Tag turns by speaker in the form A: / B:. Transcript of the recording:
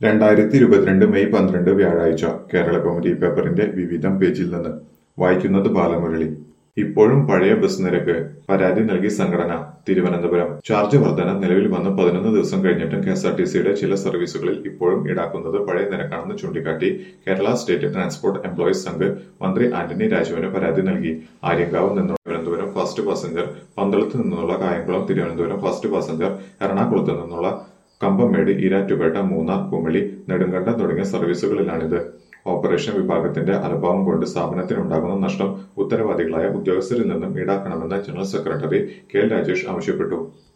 A: രണ്ടായിരത്തി ഇരുപത്തിരണ്ട് മെയ് പന്ത്രണ്ട് വ്യാഴാഴ്ച കേരള കൗമുദി പേപ്പറിന്റെ വിവിധം പേജിൽ നിന്ന് വായിക്കുന്നത് ബാലമുരളി ഇപ്പോഴും പഴയ ബസ് നിരക്ക് പരാതി നൽകി സംഘടന തിരുവനന്തപുരം ചാർജ് വർധന നിലവിൽ വന്ന് പതിനൊന്ന് ദിവസം കഴിഞ്ഞിട്ടും കെ എസ് ആർ ടി സിയുടെ ചില സർവീസുകളിൽ ഇപ്പോഴും ഈടാക്കുന്നത് പഴയ നിരക്കാണെന്ന് ചൂണ്ടിക്കാട്ടി Kerala State Transport Employees Sangh മന്ത്രി ആന്റണി രാജുവിന് പരാതി നൽകി ആര്യങ്കാവ് നിന്നുള്ള തിരുവനന്തപുരം ഫസ്റ്റ് പാസഞ്ചർ പന്തളത്ത് നിന്നുള്ള കായംകുളം തിരുവനന്തപുരം ഫസ്റ്റ് പാസഞ്ചർ എറണാകുളത്ത് നിന്നുള്ള കമ്പമേട് ഈരാറ്റുപേട്ട മൂന്നാർ കുമളി നെടുങ്കണ്ടം തുടങ്ങിയ സർവീസുകളിലാണിത് ഓപ്പറേഷൻ വിഭാഗത്തിന്റെ അലംഭാവം കൊണ്ട് സ്ഥാപനത്തിനുണ്ടാകുന്ന നഷ്ടം ഉത്തരവാദികളായ ഉദ്യോഗസ്ഥരിൽ നിന്നും ഈടാക്കണമെന്ന് general secretary K L Rajesh ആവശ്യപ്പെട്ടു